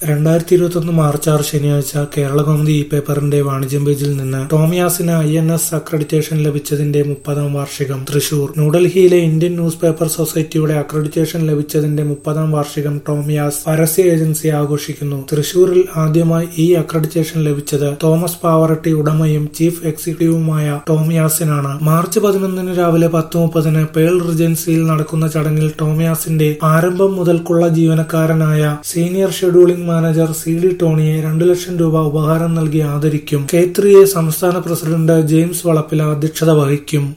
രണ്ടായിരത്തി ഇരുപത്തൊന്ന് മാർച്ച് ആറ് ശനിയാഴ്ച കേരളകൗമുദി ഇ പേപ്പറിന്റെ വാണിജ്യം പേജിൽ നിന്ന് ടോമിയാസിന് ഐ എൻ എസ് അക്രഡിറ്റേഷൻ ലഭിച്ചതിന്റെ മുപ്പതാം വാർഷികം തൃശൂർ ന്യൂഡൽഹിയിലെ ഇന്ത്യൻ ന്യൂസ് പേപ്പർ സൊസൈറ്റിയുടെ അക്രഡിറ്റേഷൻ ലഭിച്ചതിന്റെ മുപ്പതാം വാർഷികം ടോമിയാസ് പരസ്യ ഏജൻസി ആഘോഷിക്കുന്നു തൃശൂരിൽ ആദ്യമായി ഈ അക്രഡിറ്റേഷൻ ലഭിച്ചത് തോമസ് പാവറട്ടി ഉടമയും ചീഫ് എക്സിക്യൂട്ടീവുമായ ടോമിയാസിനാണ് മാർച്ച് പതിനൊന്നിന് രാവിലെ പത്ത് മുപ്പതിന് പേൾ റിജൻസിയിൽ നടക്കുന്ന ചടങ്ങിൽ ടോമിയാസിന്റെ ആരംഭം മുതൽക്കുള്ള ജീവനക്കാരനായ senior scheduling manager C D ടോണിയെ രണ്ടു ലക്ഷം രൂപ ഉപഹാരം നൽകി ആദരിക്കും കെ ത്രീ എ സംസ്ഥാന പ്രസിഡന്റ് ജെയിംസ് വളപ്പില അധ്യക്ഷത വഹിക്കും